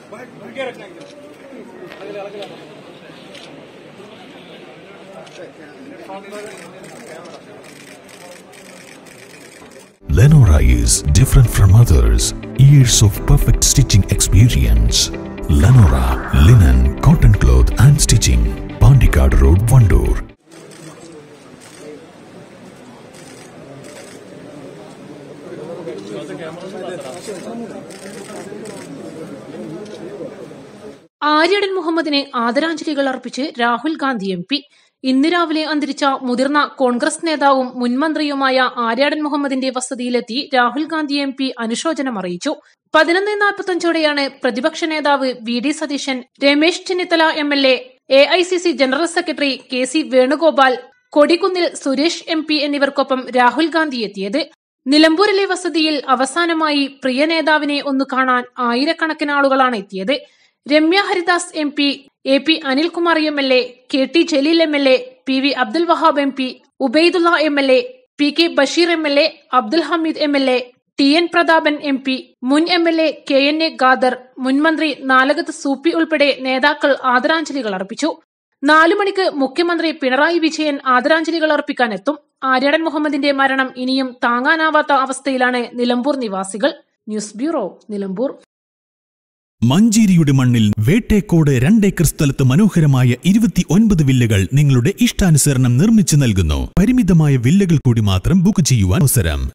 Lenora is different from others. Years of perfect stitching experience. Lenora linen, cotton cloth and stitching. Pandikad Road, Vandoor. Aryadan മുഹമ്മദിന് ആദരാഞ്ജലികൾ അർപ്പിച്ച് Rahul Gandhi M P ഇന്ന് രാവിലെ അന്തരിച്ച മുതിർന്ന കോൺഗ്രസ് നേതാവും മുൻമന്ത്രിയുമായ ആര്യാടൻ മുഹമ്മദിന്റെ വസതിയിലെത്തി രാഹുൽ ഗാന്ധി എം പി അനുശോചനം അറിയിച്ചു പതിനൊന്ന് നാൽപ്പത്തഞ്ചോടെയാണ് പ്രതിപക്ഷ നേതാവ് V D Satheesan Ramesh Chennithala M L A A I C C general secretary K C Venugopal Kodikunnil Suresh M P എന്നിവർക്കൊപ്പം രാഹുൽ ഗാന്ധി എത്തിയത് നിലമ്പൂരിലെ വസതിയിൽ അവസാനമായി പ്രിയ നേതാവിനെ ഒന്ന് കാണാൻ ആയിരക്കണക്കിന് ആളുകളാണ് എത്തിയത് Ramya Haridas M P A P Anilkumar M L A K T Jaleel M L A P V Abdul Wahab M P Ubaidullah M L A P K Basheer M L A Abdul Hameed M L A T N Prathapan M P മുൻ M L A K N A Khader മുൻമന്ത്രി നാലകത്ത് സൂപ്പി ഉൾപ്പെടെ നേതാക്കൾ ആദരാഞ്ജലികൾ അർപ്പിച്ചു നാലു മണിക്ക് മുഖ്യമന്ത്രി പിണറായി വിജയൻ ആദരാഞ്ജലികൾ അർപ്പിക്കാനെത്തും ആര്യടൻ മുഹമ്മദിന്റെ മരണം ഇനിയും താങ്ങാനാവാത്ത അവസ്ഥയിലാണ് നിലമ്പൂർ നിവാസികൾ ന്യൂസ് ബ്യൂറോ നിലമ്പൂർ മഞ്ചേരിയുടെ മണ്ണിൽ വേട്ടേക്കോട് രണ്ടേക്കർ സ്ഥലത്ത് മനോഹരമായ ഇരുപത്തി ഒൻപത് വില്ലകൾ നിങ്ങളുടെ ഇഷ്ടാനുസരണം നിർമ്മിച്ചു നൽകുന്നു പരിമിതമായ വില്ലകൾ കൂടി മാത്രം ബുക്ക് ചെയ്യുവാൻ അവസരം